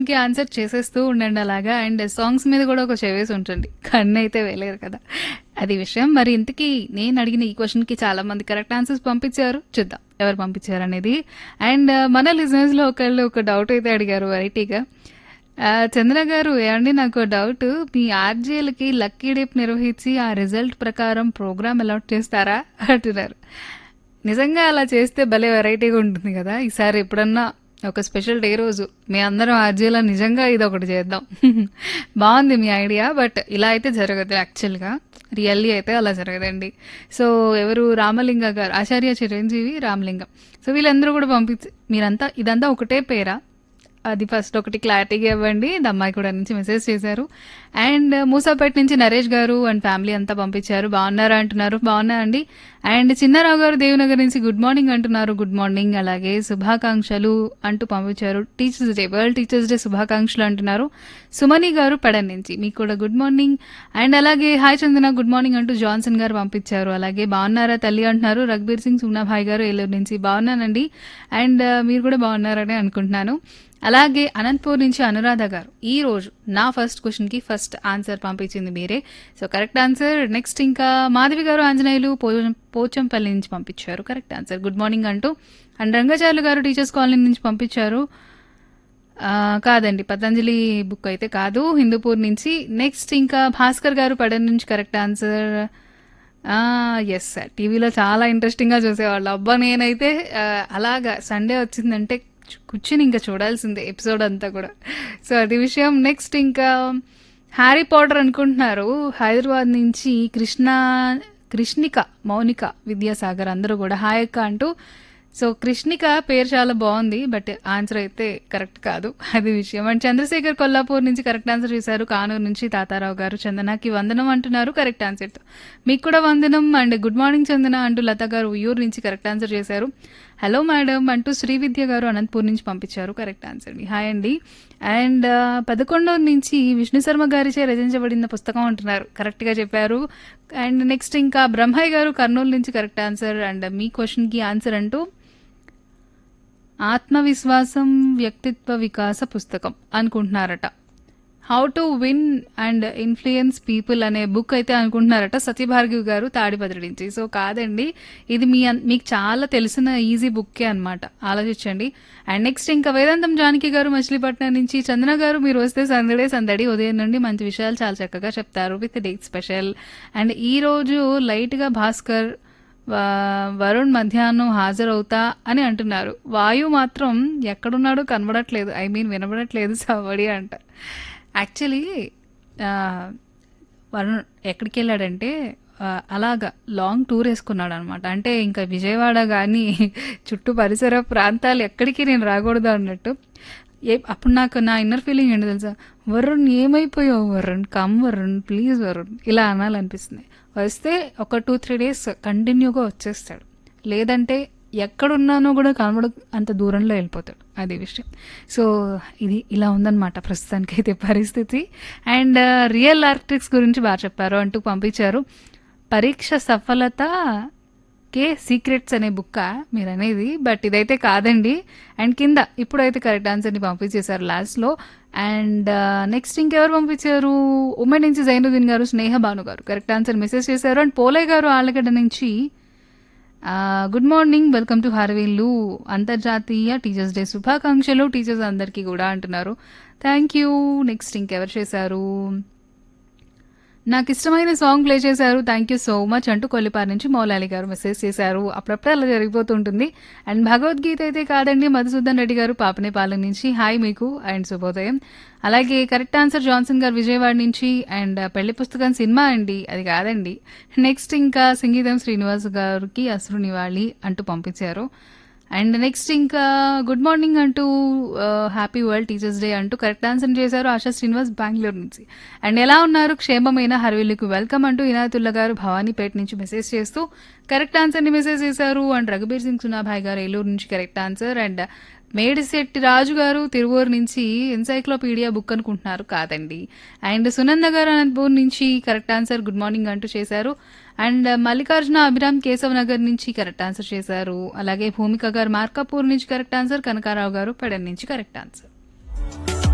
కి ఆన్సర్ చేసేస్తూ ఉండండి అలాగా అండ్ సాంగ్స్ మీద కూడా ఒక చెవేసి ఉంచండి కన్ను అయితే వేయలేరు కదా అది విషయం మరి ఇంతకీ నేను అడిగిన ఈ క్వశ్చన్ కి చాలా మంది కరెక్ట్ ఆన్సర్స్ పంపించారు చూద్దాం ఎవరు పంపించారు అనేది అండ్ మన లిజినెస్ లో ఒకళ్ళు ఒక డౌట్ అయితే అడిగారు వెరైటీగా ఆ, చంద్ర గారు ఏమండి నాకు డౌట్ మీ ఆర్జీలకి లక్కీ డేప్ నిర్వహించి ఆ రిజల్ట్ ప్రకారం ప్రోగ్రామ్ అలాట్ చేస్తారా అంటున్నారు నిజంగా అలా చేస్తే భలే వెరైటీగా ఉంటుంది కదా ఈసారి ఎప్పుడన్నా ఒక స్పెషల్ డే రోజు మీ అందరం ఆర్జీలో నిజంగా ఇది ఒకటి చేద్దాం బాగుంది మీ ఐడియా బట్ ఇలా అయితే జరగదు యాక్చువల్గా రియల్లీ అయితే అలా జరగదండి సో ఎవరు రామలింగ గారు ఆచార్య చిరంజీవి రామలింగం సో వీళ్ళందరూ కూడా పంపించి మీరంతా ఇదంతా ఒకటే పేరా అది ఫస్ట్ ఒకటి క్లారిటీగా ఇవ్వండి ఇది అమ్మాయి కూడా నుంచి మెసేజ్ చేశారు అండ్ మూసాపేట నుంచి నరేష్ గారు అండ్ ఫ్యామిలీ అంతా పంపించారు బాగున్నారా అంటున్నారు బాగున్నా అండి అండ్ చిన్నారావు గారు దేవనగర్ నుంచి గుడ్ మార్నింగ్ అంటున్నారు గుడ్ మార్నింగ్ అలాగే శుభాకాంక్షలు అంటూ పంపించారు teachers day world teachers day శుభాకాంక్షలు అంటున్నారు సుమని గారు పడన్ నుంచి మీకు కూడా గుడ్ మార్నింగ్ అండ్ అలాగే హాయ్ చందన గుడ్ మార్నింగ్ అంటూ జాన్సన్ గారు పంపించారు అలాగే బాగున్నారా తల్లి అంటున్నారు రఘుబీర్ సింగ్ సునాభాయ్ గారు ఏలూరు నుంచి బాగున్నానండి అండ్ మీరు కూడా బాగున్నారని అనుకుంటున్నాను అలాగే అనంతపూర్ నుంచి అనురాధ గారు ఈ రోజు నా ఫస్ట్ క్వశ్చన్ కి ఫస్ట్ ఆన్సర్ పంపించింది మీరే సో కరెక్ట్ ఆన్సర్ నెక్స్ట్ ఇంకా మాధవి గారు ఆంజనేయులు పో- పోచంపల్లి నుంచి పంపించారు కరెక్ట్ ఆన్సర్ గుడ్ మార్నింగ్ అంటూ and Rangacharlu garu teachers colony నుంచి పంపించారు ఆ, కాదండి పతంజలి బుక్ అయితే కాదు హిందూపూర్ నుంచి నెక్స్ట్ ఇంకా భాస్కర్ గారు పడన్ నుంచి కరెక్ట్ ఆన్సర్ ఎస్ సార్ టీవీలో చాలా ఇంట్రెస్టింగ్గా చూసేవాళ్ళు అబ్బా నేనైతే ఆ, అలాగా సండే వచ్చిందంటే చు- కూర్చుని ఇంకా చూడాల్సిందే ఎపిసోడ్ అంతా కూడా సో అది విషయం నెక్స్ట్ ఇంకా హ్యారీ పాటర్ అనుకుంటున్నారు హైదరాబాద్ నుంచి కృష్ణ కృష్ణిక మౌనిక విద్యాసాగర్ అందరూ కూడా హాయ్ అక్క అంటూ సో కృష్ణిక పేరు చాలా బాగుంది బట్ ఆన్సర్ అయితే కరెక్ట్ కాదు అది విషయం అండ్ చంద్రశేఖర్ కొల్లాపూర్ నుంచి కరెక్ట్ ఆన్సర్ చేశారు కానూరు నుంచి తాతారావు గారు చందనకి వందనం అంటున్నారు కరెక్ట్ ఆన్సర్తో మీకు కూడా వందనం అండ్ గుడ్ మార్నింగ్ చందన అంటూ లత గారు ఉయ్యూరు నుంచి కరెక్ట్ ఆన్సర్ చేశారు హలో మేడం అంటూ శ్రీవిద్య గారు అనంతపూర్ నుంచి పంపించారు కరెక్ట్ ఆన్సర్ హాయ్ అండి అండ్ పదకొండవ నుంచి విష్ణు శర్మ గారిచే రచించబడిన పుస్తకం అంటున్నారు కరెక్ట్గా చెప్పారు అండ్ నెక్స్ట్ ఇంకా బ్రహ్మయ్య గారు కర్నూలు నుంచి కరెక్ట్ ఆన్సర్ అండ్ మీ క్వశ్చన్కి ఆన్సర్ అంటూ ఆత్మవిశ్వాసం వ్యక్తిత్వ వికాస పుస్తకం అనుకుంటున్నారట how to win and influence people అనే బుక్ అయితే అనుకుంటున్నారట సత్యభార్గవి గారు తాడిపత్రి నుంచి సో కాదండి ఇది మీ అన్- మీకు చాలా తెలిసిన ఈజీ బుక్కే అనమాట ఆలోచించండి అండ్ నెక్స్ట్ ఇంకా వేదాంతం జానకి గారు మచిలీపట్నం నుంచి చందన గారు మీరు వస్తే సందడే సందడి ఉదయం నుండి మంచి విషయాలు చాలా చక్కగా చెప్తారు విత్ డేట్ స్పెషల్ అండ్ ఈ రోజు లైట్గా భాస్కర్ వా- వరుణ్ మధ్యాహ్నం హాజరవుతా అని అంటున్నారు వాయు మాత్రం ఎక్కడున్నాడో కనబడట్లేదు ఐ మీన్ వినబడట్లేదు సవడి అంట యాక్చువల్లీ వరుణ్ ఎక్కడికి వెళ్ళాడంటే ఆ, అలాగా లాంగ్ టూర్ వేసుకున్నాడు అనమాట అంటే ఇంకా విజయవాడ కానీ చుట్టూ పరిసర ప్రాంతాలు ఎక్కడికి నేను రాకూడదు అన్నట్టు ఏ అప్పుడు నాకు నా ఇన్నర్ ఫీలింగ్ ఏంటి తెలుసా వరుణ్ ఏమైపోయావు వరుణ్ కమ్ వరుణ్ ప్లీజ్ వరుణ్ ఇలా అనాలనిపిస్తుంది వస్తే ఒక టూ త్రీ డేస్ కంటిన్యూగా వచ్చేస్తాడు లేదంటే ఎక్కడున్నానో కూడా కనబడ అంత దూరంలో వెళ్ళిపోతాడు అది విషయం సో ఇది ఇలా ఉందన్నమాట ప్రస్తుతానికి అయితే పరిస్థితి అండ్ రియల్ ఆర్టిక్స్ గురించి బాగా చెప్పారు అంటూ పంపించారు పరీక్ష సఫలత కే సీక్రెట్స్ అనే బుక్క మీరు అనేది బట్ ఇదైతే కాదండి అండ్ కింద ఇప్పుడైతే కరెక్ట్ ఆన్సర్ని పంపించేశారు లాస్ట్లో అండ్ నెక్స్ట్ ఇంకెవరు పంపించారు ఉమెన్ నుంచి జైనుద్దీన్ గారు Sneha Bhanu garu correct answer message చేశారు అండ్ పోలే గారు ఆళ్ళగడ్డ నుంచి గుడ్ మార్నింగ్ వెల్కమ్ టు హార్వీల్లు అంతర్జాతీయ టీచర్స్ డే శుభాకాంక్షలు టీచర్స్ అందరికీ కూడా అంటున్నారు థ్యాంక్ యూ నెక్స్ట్ ఇంకెవరు చేశారు నాకు ఇష్టమైన సాంగ్ ప్లే చేశారు థ్యాంక్ యూ సో మచ్ అంటూ కొల్లిపారి నుంచి మౌలాలి గారు మెసేజ్ చేశారు అప్పుడప్పుడు అలా జరిగిపోతుంటుంది అండ్ భగవద్గీత అయితే కాదండి మధుసూదన్ రెడ్డి గారు పాపనేపాలెం నుంచి హాయ్ మీకు అండ్ శుభోదయం అలాగే కరెక్ట్ ఆన్సర్ జాన్సన్ గారు విజయవాడ నుంచి అండ్ పెళ్లి పుస్తకం సినిమా అండి అది కాదండి నెక్స్ట్ ఇంకా సంగీతం శ్రీనివాస్ గారికి అసురు నివాళి అంటూ పంపించారు అండ్ నెక్స్ట్ ఇంకా గుడ్ మార్నింగ్ అంటూ హ్యాపీ వరల్డ్ టీచర్స్ డే అంటూ కరెక్ట్ ఆన్సర్ చేశారు ఆశా శ్రీనివాస్ బెంగళూరు నుంచి అండ్ ఎలా ఉన్నారు క్షేమమైన హర్విల్లుకు వెల్కమ్ అంటూ ఇనాయతుల్లా గారు భవానీపేట నుంచి మెసేజ్ చేస్తూ కరెక్ట్ ఆన్సర్ని మెసేజ్ చేశారు అండ్ రఘుబీర్ సింగ్ సునాభాయ్ గారు ఏలూరు నుంచి correct answer and Medisetti Raju garu Tiruvuru నుంచి ఎన్సైక్లోపీడియా బుక్ అనుకుంటున్నారు కాదండి అండ్ సునంద గారు అనంతపూర్ నుంచి కరెక్ట్ ఆన్సర్ గుడ్ మార్నింగ్ అంటూ చేశారు అండ్ మల్లికార్జున అభిరామ్ కేశవ్ నగర్ నుంచి కరెక్ట్ ఆన్సర్ చేశారు అలాగే భూమిక గారు మార్కాపూర్ నుంచి కరెక్ట్ ఆన్సర్ కనకారావు గారు పెడన్ నుంచి కరెక్ట్ ఆన్సర్